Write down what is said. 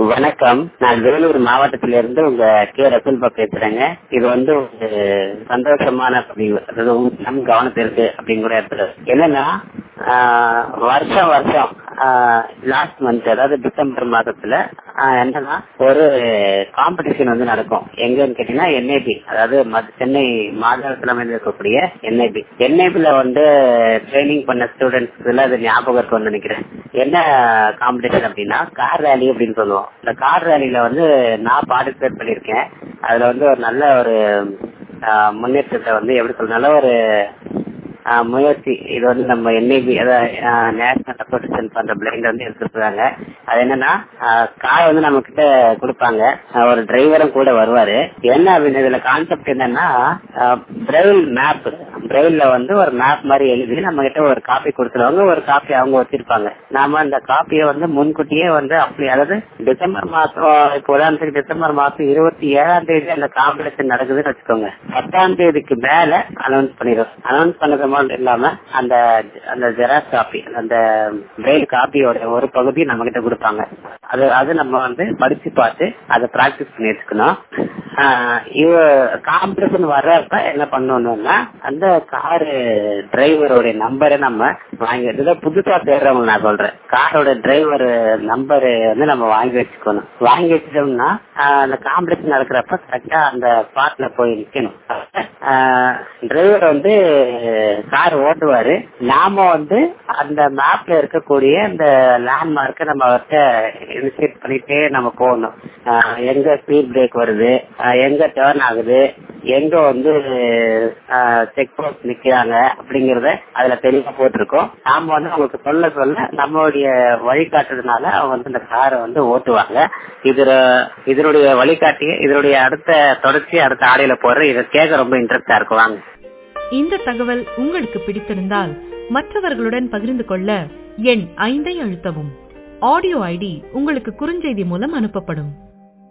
வணக்கம் நான் வேலூர் மாவட்டத்திலிருந்து உங்க கே ரகுல்பா பேசுறேங்க இது வந்து ஒரு சந்தோஷமான பதிவு அதாவது உங்க நம் கவனத்திற்கு அப்படிங்கிற இடத்துல என்னன்னா ஆஹ், வருஷம் வருஷம் லாஸ்ட் மந்த் அதாவது டிசம்பர் மாதத்துல ஆஹ், என்னன்னா ஒரு காம்படிஷன் வந்து நடக்கும் எங்கன்னு கேட்டீங்கன்னா என்ஐபி அதாவது மத்- சென்னை மாதளத்துல இருக்கக்கூடிய என்ஐபி என்ஐபில வந்து ட்ரைனிங் பண்ண ஸ்டூடெண்ட்ஸ்க்கு அது ஞாபகம் இருக்கும்னு நினைக்கிறேன் என்ன காம்படிஷன் அப்படின்னா கார் ரேலி அப்படின்னு சொல்லுவோம் இந்த கார் ரேலில வந்து நான் பார்ட்டிசிபேட் பண்ணியிருக்கேன் அதுல வந்து ஒரு நல்ல ஒரு ஆஹ், முன்னேற்றத்தை வந்து எப்படி சொல்ற நல்ல ஒரு ஆஹ், முயற்சி இது வந்து நம்ம என்ஐபி அதாவது நேஷனல் அசோசியேஷன் பண்ற பிளைண்ட் வந்து எடுத்துருக்காங்க அது என்னன்னா கார் வந்து நம்ம கிட்ட கொடுப்பாங்க ஆஹ், ஒரு டிரைவரும் கூட வருவாரு என்ன அப்படின்னு இதுல கான்செப்ட் என்னன்னா பிரெயில் மேப் பிரெயில்ல வந்து ஒரு மேப் மாதிரி எழுதி நம்ம கிட்ட ஒரு காப்பி கொடுத்துருவாங்க ஒரு காப்பி அவங்க வச்சிருப்பாங்க நாம அந்த காப்பியை வந்து முன்கூட்டியே வந்து அப்படி அதாவது டிசம்பர் மாசம் இப்போ உதாரணத்துக்கு டிசம்பர் மாசம் இருபத்தி ஏழாம் தேதி அந்த காம்படிஷன் நடக்குதுன்னு வச்சுக்கோங்க பத்தாம் தேதிக்கு மேல அனௌன்ஸ் பண்ணிடுவோம் அனௌன்ஸ் பண்ணது மட்டும் இல்லாம அந்த அந்த ஜெராக்ஸ் காப்பி அந்த பிரெயில் காப்பியோட ஒரு பகுதி நம்ம கிட்ட கொடுப்பாங்க அது அது நம்ம வந்து படிச்சு பார்த்து அதை பிராக்டிஸ் பண்ணி வச்சுக்கணும் ஆஹ் இவ காம்படிஷன் வர்றப்ப என்ன பண்ணணும்னா அந்த காரு டிரைவரோட நம்பரை நம்ம வாங்கி இதுதான் புதுசா தேடுறவங்க நான் சொல்றேன் காரோட டிரைவர் நம்பர் வந்து நம்ம வாங்கி வச்சுக்கணும் வாங்கி வச்சுட்டோம்னா ஆஹ் அந்த காம்படிஷன் நடக்கிறப்ப கரெக்டா அந்த ஸ்பாட்ல போய் நிக்கணும் டிரைவர் வந்து கார் ஓட்டுவாரு நாம வந்து அந்த மேப்ல இருக்கக்கூடிய அந்த லேண்ட்மார்க்கை நம்ம அவர்கிட்ட இனிஷியேட் பண்ணிட்டே நம்ம போகணும் ஆஹ் எங்க ஸ்பீட் பிரேக் வருது ஆஹ் எங்க டேர்ன் ஆகுது எங்க வந்து செக் போஸ்ட் நிக்கிறாங்க அப்படிங்கறத அதுல தெளிவா போட்டிருக்கோம் நாம வந்து அவங்களுக்கு சொல்ல சொல்ல நம்மளுடைய வழிகாட்டுறதுனால அவங்க வந்து இந்த காரை வந்து ஓட்டுவாங்க இதுல இதனுடைய வழிகாட்டி இதனுடைய அடுத்த தொடர்ச்சி அடுத்த ஆடையில போடுற இதை கேட்க ரொம்ப இன்ட்ரெஸ்டா இருக்கும் வாங்க இந்த தகவல் உங்களுக்கு பிடித்திருந்தால் மற்றவர்களுடன் பகிர்ந்து கொள்ள எண் ஐந்தை அழுத்தவும் ஆடியோ ஐடி உங்களுக்கு குறுஞ்செய்தி மூலம் அனுப்பப்படும்